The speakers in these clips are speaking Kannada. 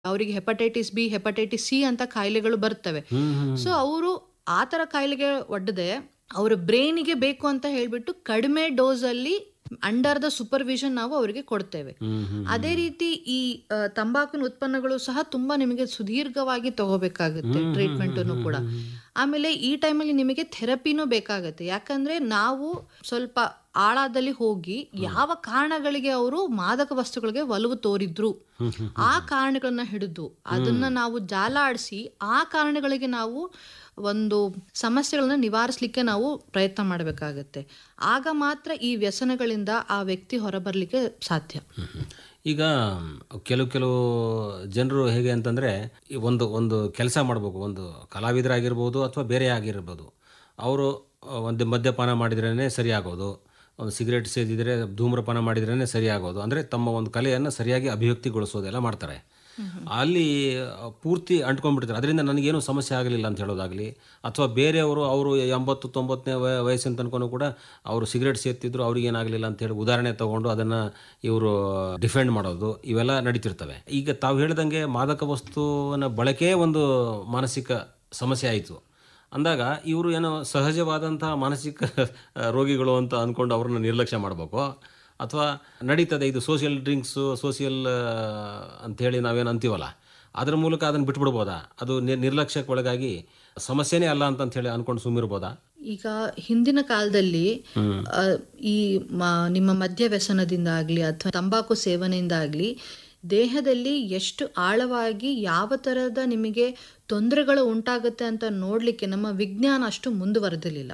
ಅವರಿಗೆ ಹೆಪಟೈಟಿಸ್ ಬಿ ಹೆಪಟೈಟಿಸ್ ಸಿ ಅಂತ ಕಾಯಿಲೆಗಳು ಬರ್ತವೆ ಸೊ ಅವರು ಆ ಥರ ಕಾಯಿಲೆಗೆ ಒಡ್ಡದೆ ಅವ್ರ ಬ್ರೈನಿಗೆ ಬೇಕು ಅಂತ ಹೇಳ್ಬಿಟ್ಟು ಕಡಿಮೆ ಡೋಸಲ್ಲಿ ಅಂಡರ್ ದ ಸೂಪರ್ವಿಷನ್ ನಾವು ಅವರಿಗೆ ಕೊಡ್ತೇವೆ ಅದೇ ರೀತಿ ಈ ಆ, ತಂಬಾಕಿನ ಉತ್ಪನ್ನಗಳು ಸಹ ತುಂಬಾ ನಿಮಗೆ ಸುದೀರ್ಘವಾಗಿ ತಗೋಬೇಕಾಗುತ್ತೆ ಟ್ರೀಟ್ಮೆಂಟ್ ಕೂಡ ಆಮೇಲೆ ಈ ಟೈಮಲ್ಲಿ ನಿಮಗೆ ಥೆರಪಿನೂ ಬೇಕಾಗತ್ತೆ ಯಾಕಂದ್ರೆ ನಾವು ಸ್ವಲ್ಪ ಆಳದಲ್ಲಿ ಹೋಗಿ ಯಾವ ಕಾರಣಗಳಿಗೆ ಅವರು ಮಾದಕ ವಸ್ತುಗಳಿಗೆ ಒಲವು ತೋರಿದ್ರು ಆ ಕಾರಣಗಳನ್ನ ಹಿಡಿದು ಅದನ್ನ ನಾವು ಜಾಲ ಆಡಿಸಿ ಆ ಕಾರಣಗಳಿಗೆ ನಾವು ಒಂದು ಸಮಸ್ಯೆಗಳನ್ನ ನಿವಾರಿಸ್ಲಿಕ್ಕೆ ನಾವು ಪ್ರಯತ್ನ ಮಾಡಬೇಕಾಗತ್ತೆ ಆಗ ಮಾತ್ರ ಈ ವ್ಯಸನಗಳಿಂದ ಆ ವ್ಯಕ್ತಿ ಹೊರಬರ್ಲಿಕ್ಕೆ ಸಾಧ್ಯ ಈಗ ಕೆಲವು ಕೆಲವು ಜನರು ಹೇಗೆ ಅಂತಂದರೆ ಒಂದು ಒಂದು ಕೆಲಸ ಮಾಡಬೇಕು ಒಂದು ಕಲಾವಿದರಾಗಿರ್ಬೋದು ಅಥವಾ ಬೇರೆ ಆಗಿರ್ಬೋದು ಅವರು ಒಂದು ಮದ್ಯಪಾನ ಮಾಡಿದ್ರೇ ಸರಿ ಆಗೋದು ಒಂದು ಸಿಗರೇಟ್ ಸೇದಿದ್ರೆ ಧೂಮ್ರಪಾನ ಮಾಡಿದ್ರೇ ಸರಿ ಆಗೋದು ಅಂದರೆ ತಮ್ಮ ಒಂದು ಕಲೆಯನ್ನು ಸರಿಯಾಗಿ ಅಭಿವ್ಯಕ್ತಿಗೊಳಿಸೋದೆಲ್ಲ ಮಾಡ್ತಾರೆ ಅಲ್ಲಿ ಪೂರ್ತಿ ಅಂಟ್ಕೊಂಡ್ಬಿಡ್ತಾರೆ ಅದರಿಂದ ನನಗೇನು ಸಮಸ್ಯೆ ಆಗಲಿಲ್ಲ ಅಂತ ಹೇಳೋದಾಗಲಿ ಅಥವಾ ಬೇರೆಯವರು ಅವರು ಎಂಬತ್ತು ತೊಂಬತ್ತನೇ ವಯ ವಯಸ್ಸಿನ ತನಕ ಕೂಡ ಅವರು ಸಿಗರೇಟ್ ಸೇರ್ತಿದ್ರು ಅವ್ರಿಗೆ ಏನಾಗಲಿಲ್ಲ ಅಂತ ಹೇಳಿ ಉದಾಹರಣೆ ತಗೊಂಡು ಅದನ್ನು ಇವರು ಡಿಫೆಂಡ್ ಮಾಡೋದು ಇವೆಲ್ಲ ನಡೀತಿರ್ತವೆ ಈಗ ತಾವು ಹೇಳ್ದಂಗೆ ಮಾದಕ ವಸ್ತುವಿನ ಬಳಕೆ ಒಂದು ಮಾನಸಿಕ ಸಮಸ್ಯೆ ಆಯಿತು ಅಂದಾಗ ಇವರು ಏನೋ ಸಹಜವಾದಂತಹ ಮಾನಸಿಕ ರೋಗಿಗಳು ಅಂತ ಅಂದ್ಕೊಂಡು ಅವ್ರನ್ನ ನಿರ್ಲಕ್ಷ್ಯ ಮಾಡಬೇಕು ಅಥವಾ ನಡೀತದೆ ಇದು ಸೋಷಿಯಲ್ ಡ್ರಿಂಕ್ಸು ಸೋಷಿಯಲ್ ಅಂಥೇಳಿ ನಾವೇನು ಅಂತೀವಲ್ಲ ಅದ್ರ ಮೂಲಕ ಅದನ್ನು ಬಿಟ್ಬಿಡ್ಬೋದಾ ಅದು ನಿರ್ ನಿರ್ಲಕ್ಷ್ಯಕ್ಕೆ ಒಳಗಾಗಿ ಸಮಸ್ಯೆನೇ ಅಲ್ಲ ಅಂತ ಹೇಳಿ ಅನ್ಕೊಂಡು ಸುಮ್ಮಿರ್ಬೋದಾ ಈಗ ಹಿಂದಿನ ಕಾಲದಲ್ಲಿ ಆ, ಈ ಮ- ನಿಮ್ಮ ಮದ್ಯ ವ್ಯಸನದಿಂದ ಆಗ್ಲಿ ಅಥವಾ ತಂಬಾಕು ಸೇವನೆಯಿಂದ ಆಗ್ಲಿ ದೇಹದಲ್ಲಿ ಎಷ್ಟು ಆಳವಾಗಿ ಯಾವ ತರದ ನಿಮಗೆ ತೊಂದರೆಗಳು ಉಂಟಾಗುತ್ತೆ ಅಂತ ನೋಡ್ಲಿಕ್ಕೆ ನಮ್ಮ ವಿಜ್ಞಾನ ಅಷ್ಟು ಮುಂದುವರೆದಿರಲಿಲ್ಲ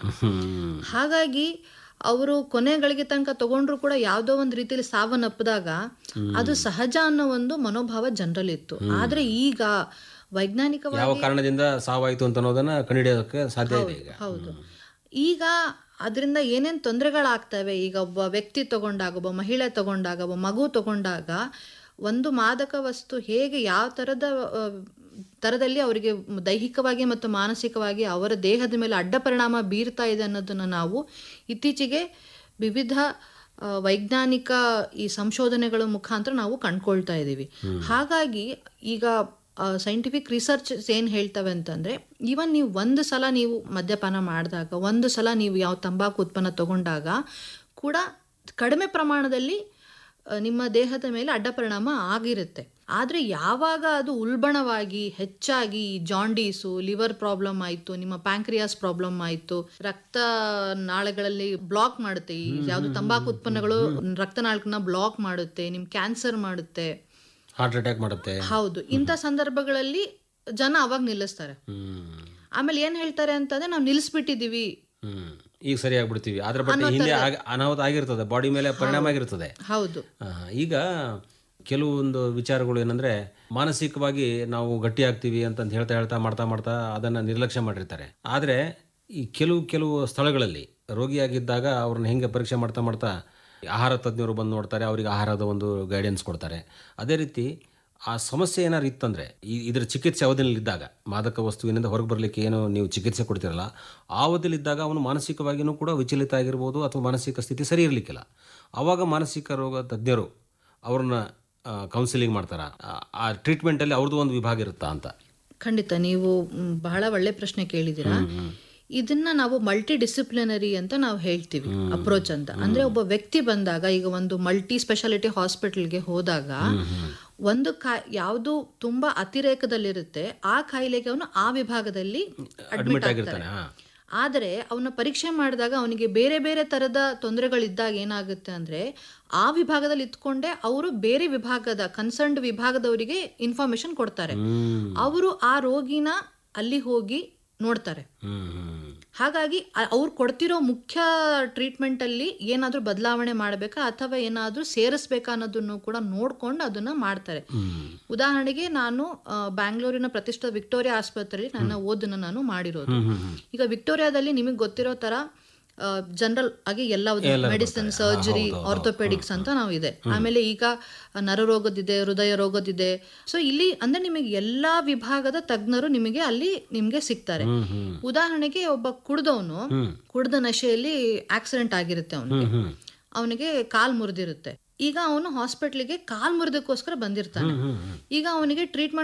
ಹಾಗಾಗಿ ಅವರು ಕೊನೆಗಳಿಗೆ ತನಕ ತಗೊಂಡ್ರು ಕೂಡ ಯಾವುದೋ ಒಂದು ರೀತಿಯಲ್ಲಿ ಸಾವನ್ನಪ್ಪದಾಗ ಅದು ಸಹಜ ಅನ್ನೋ ಒಂದು ಮನೋಭಾವ ಜನರಲ್ಲಿತ್ತು ಆದ್ರೆ ಈಗ ವೈಜ್ಞಾನಿಕವಾಗಿ ಯಾವ ಕಾರಣದಿಂದ ಸಾವಾಯಿತು ಅಂತ ಅನ್ನೋದನ್ನ ಕಂಡುಹಿಡಿಯೋದಕ್ಕೆ ಸಾಧ್ಯ ಇದೆ ಈಗ ಹೌದು ಈಗ ಅದರಿಂದ ಏನೇನು ತೊಂದರೆಗಳಾಗ್ತವೆ ಈಗ ಒಬ್ಬ ವ್ಯಕ್ತಿ ತಗೊಂಡಾಗ ಒಬ್ಬ ಮಹಿಳೆ ತಗೊಂಡಾಗ ಒಬ್ಬ ಮಗು ತಗೊಂಡಾಗ ಒಂದು ಮಾದಕ ವಸ್ತು ಹೇಗೆ ಯಾವ ಥರದ ಆ, ಥರದಲ್ಲಿ ಅವರಿಗೆ ದೈಹಿಕವಾಗಿ ಮತ್ತು ಮಾನಸಿಕವಾಗಿ ಅವರ ದೇಹದ ಮೇಲೆ ಅಡ್ಡ ಪರಿಣಾಮ ಬೀರ್ತಾ ಇದೆ ಅನ್ನೋದನ್ನು ನಾವು ಇತ್ತೀಚೆಗೆ ವಿವಿಧ ಆ, ವೈಜ್ಞಾನಿಕ ಈ ಸಂಶೋಧನೆಗಳ ಮುಖಾಂತರ ನಾವು ಕಂಡ್ಕೊಳ್ತಾ ಇದ್ದೀವಿ ಹಾಗಾಗಿ ಈಗ ಸೈಂಟಿಫಿಕ್ ರಿಸರ್ಚ್ ಏನು ಹೇಳ್ತವೆ ಅಂತಂದರೆ ಈವನ್ ನೀವು ಒಂದು ಸಲ ನೀವು ಮದ್ಯಪಾನ ಮಾಡಿದಾಗ ಒಂದು ಸಲ ನೀವು ಯಾವ ತಂಬಾಕು ಉತ್ಪನ್ನ ತಗೊಂಡಾಗ ಕೂಡ ಕಡಿಮೆ ಪ್ರಮಾಣದಲ್ಲಿ ಆ, ನಿಮ್ಮ ದೇಹದ ಮೇಲೆ ಅಡ್ಡ ಪರಿಣಾಮ ಆಗಿರುತ್ತೆ ಆದರೆ ಯಾವಾಗ ಅದು ಉಲ್ಬಣವಾಗಿ ಹೆಚ್ಚಾಗಿ ಜಾಂಡೀಸು ಲಿವರ್ ಪ್ರಾಬ್ಲಮ್ ಆಯಿತು ನಿಮ್ಮ ಪ್ಯಾಂಕ್ರಿಯಾಸ್ ಪ್ರಾಬ್ಲಮ್ ಆಯಿತು ರಕ್ತ ನಾಳಗಳಲ್ಲಿ ಬ್ಲಾಕ್ ಮಾಡುತ್ತೆ ಈ ಯಾವುದು ತಂಬಾಕು ಉತ್ಪನ್ನಗಳು ರಕ್ತನಾಳಗಳನ್ನ ಬ್ಲಾಕ್ ಮಾಡುತ್ತೆ ನಿಮ್ಮ ಕ್ಯಾನ್ಸರ್ ಮಾಡುತ್ತೆ ಹಾರ್ಟ್ ಅಟ್ಯಾಕ್ ಮಾಡುತ್ತೆ ಹೌದು ಇಂಥ ಸಂದರ್ಭಗಳಲ್ಲಿ ಜನ ಅವಾಗ ನಿಲ್ಲಿಸ್ತಾರೆ ಹ್ಮ್ ಆಮೇಲೆ ಏನ್ ಹೇಳ್ತಾರೆ ಅಂತಂದ್ರೆ ನಾವು ನಿಲ್ಲಿಸ್ಬಿಟ್ಟಿದೀವಿ ಹ್ಮ್ ಈಗ ಸರಿ ಆಗ್ಬಿಡ್ತೀವಿ ಅದ್ರ ಬಗ್ಗೆ ಹಿಂದೆ ಆಗ- ಅನಾಹುತ ಆಗಿರ್ತದೆ ಬಾಡಿ ಮೇಲೆ ಪರಿಣಾಮ ಆಗಿರ್ತದೆ ಹೌದು ಆ, ಈಗ ಕೆಲವೊಂದು ವಿಚಾರಗಳು ಏನಂದ್ರೆ ಮಾನಸಿಕವಾಗಿ ನಾವು ಗಟ್ಟಿ ಆಗ್ತೀವಿ ಅಂತಂದು ಹೇಳ್ತಾ ಹೇಳ್ತಾ ಮಾಡ್ತಾ ಮಾಡ್ತಾ ಅದನ್ನು ನಿರ್ಲಕ್ಷ್ಯ ಮಾಡಿರ್ತಾರೆ ಆದರೆ ಈ ಕೆಲವು ಕೆಲವು ಸ್ಥಳಗಳಲ್ಲಿ ರೋಗಿಯಾಗಿದ್ದಾಗ ಅವ್ರನ್ನ ಹೆಂಗೆ ಪರೀಕ್ಷೆ ಮಾಡ್ತಾ ಮಾಡ್ತಾ ಆಹಾರ ತಜ್ಞರು ಬಂದು ನೋಡ್ತಾರೆ ಅವರಿಗೆ ಆಹಾರದ ಒಂದು ಗೈಡೆನ್ಸ್ ಕೊಡ್ತಾರೆ ಅದೇ ರೀತಿ ಆ ಸಮಸ್ಯೆ ಏನಾದ್ರು ಇತ್ತಂದರೆ ಈ ಇದರ ಚಿಕಿತ್ಸೆ ಅವಧಿಯಲ್ಲಿದ್ದಾಗ ಮಾದಕ ವಸ್ತುವಿನಿಂದ ಹೊರಗೆ ಬರಲಿಕ್ಕೆ ಏನು ನೀವು ಚಿಕಿತ್ಸೆ ಕೊಡ್ತಿರಲ್ಲ ಆ ಅವಧಿಯಲ್ಲಿದ್ದಾಗ ಅವನು ಮಾನಸಿಕವಾಗಿಯೂ ಕೂಡ ವಿಚಲಿತ ಆಗಿರ್ಬೋದು ಅಥವಾ ಮಾನಸಿಕ ಸ್ಥಿತಿ ಸರಿ ಇರಲಿಕ್ಕಿಲ್ಲ ಆವಾಗ ಮಾನಸಿಕ ರೋಗ ತಜ್ಞರು ಅವ್ರನ್ನ ಕೌನ್ಸಿಲಿಂಗ್ ಮಾಡ್ತಾರ ಆ- ಆ ಟ್ರೀಟ್ಮೆಂಟಲ್ಲಿ ಅವ್ರದ್ದು ಒಂದು ವಿಭಾಗ ಇರುತ್ತಾ ಅಂತ ಖಂಡಿತ ನೀವು ಮ್, ಬಹಳ ಒಳ್ಳೆ ಪ್ರಶ್ನೆ ಕೇಳಿದ್ದೀರಾ ಇದನ್ನ ನಾವು ಮಲ್ಟಿ ಡಿಸಿಪ್ಲಿನರಿ ಅಂತ ನಾವು ಹೇಳ್ತೀವಿ ಅಪ್ರೋಚ್ ಅಂತ ಅಂದ್ರೆ ಒಬ್ಬ ವ್ಯಕ್ತಿ ಬಂದಾಗ ಈಗ ಒಂದು ಮಲ್ಟಿ ಸ್ಪೆಷಾಲಿಟಿ ಹಾಸ್ಪಿಟಲ್ಗೆ ಹೋದಾಗ ಒಂದು ಕಾ ಯಾವುದು ತುಂಬಾ ಅತಿರೇಕದಲ್ಲಿರುತ್ತೆ ಆ ಕಾಯಿಲೆಗೆ ಅವನು ಆ ವಿಭಾಗದಲ್ಲಿ ಅಡ್ಮಿಟ್ ಆಗ್ತಾನೆ ಆಗಿರ್ತಾನೆ ಹಾ ಆದರೆ ಅವನ ಪರೀಕ್ಷೆ ಮಾಡಿದಾಗ ಅವನಿಗೆ ಬೇರೆ ಬೇರೆ ಥರದ ತೊಂದರೆಗಳಿದ್ದಾಗ ಏನಾಗುತ್ತೆ ಅಂದರೆ ಆ ವಿಭಾಗದಲ್ಲಿ ಇತ್ಕೊಂಡೆ ಅವರು ಬೇರೆ ವಿಭಾಗದ ಕನ್ಸರ್ನ್ಡ್ ವಿಭಾಗದವರಿಗೆ ಇನ್ಫಾರ್ಮೇಶನ್ ಕೊಡ್ತಾರೆ ಹ್ಮ್ ಅವರು ಆ ರೋಗಿನ ಅಲ್ಲಿ ಹೋಗಿ ನೋಡ್ತಾರೆ ಹ್ಮ್ ಹ್ಮ್ ಹಾಗಾಗಿ ಅ- ಅವ್ರು ಕೊಡ್ತಿರೋ ಮುಖ್ಯ ಟ್ರೀಟ್ಮೆಂಟ್ ಅಲ್ಲಿ ಏನಾದರೂ ಬದಲಾವಣೆ ಮಾಡಬೇಕಾ ಅಥವಾ ಏನಾದರೂ ಸೇರಿಸ್ಬೇಕಾ ಅನ್ನೋದನ್ನು ಕೂಡ ನೋಡ್ಕೊಂಡು ಅದನ್ನ ಮಾಡ್ತಾರೆ ಹ್ಮ್ ಉದಾಹರಣೆಗೆ ನಾನು ಆ, ಬ್ಯಾಂಗ್ಳೂರಿನ ಪ್ರತಿಷ್ಠಿತ ವಿಕ್ಟೋರಿಯಾ ಆಸ್ಪತ್ರೆಯಲ್ಲಿ ನನ್ನ ಓದನ್ನ ನಾನು ಮಾಡಿರೋದು ಈಗ ವಿಕ್ಟೋರಿಯಾದಲ್ಲಿ ನಿಮಗೆ ಗೊತ್ತಿರೋ ತರ ಜನರಲ್ ಆಗಿ ಎಲ್ಲ ಮೆಡಿಸಿನ್ ಸರ್ಜರಿ ಆರ್ಥೋಪೆಡಿಕ್ಸ್ ಅಂತ ನಾವು ಇದೆ ಆಮೇಲೆ ಈಗ ನರರೋಗದಿದೆ ಹೃದಯ ರೋಗದಿದೆ ಸೊ ಇಲ್ಲಿ ಅಂದ್ರೆ ನಿಮಗೆ ಎಲ್ಲಾ ವಿಭಾಗದ ತಜ್ಞರು ನಿಮಗೆ ಅಲ್ಲಿ ನಿಮ್ಗೆ ಸಿಗ್ತಾರೆ ಉದಾಹರಣೆಗೆ ಒಬ್ಬ ಕುಡ್ದವನು ಕುಡ್ದ ನಶೆಯಲ್ಲಿ ಆಕ್ಸಿಡೆಂಟ್ ಆಗಿರುತ್ತೆ ಅವನಿಗೆ ಹ್ಮ್ ಅವನಿಗೆ ಕಾಲ್ ಮುರಿದಿರುತ್ತೆ ಈಗ ಅವನು ಹಾಸ್ಪಿಟ್ಲಿಗೆ ಕಾಲ್ ಮುರಿದಕ್ಕೋಸ್ಕರ ಬಂದಿರ್ತಾನೆ ಈಗ ಅವನಿಗೆ ಟ್ರೀಟ್ಮೆಂಟ್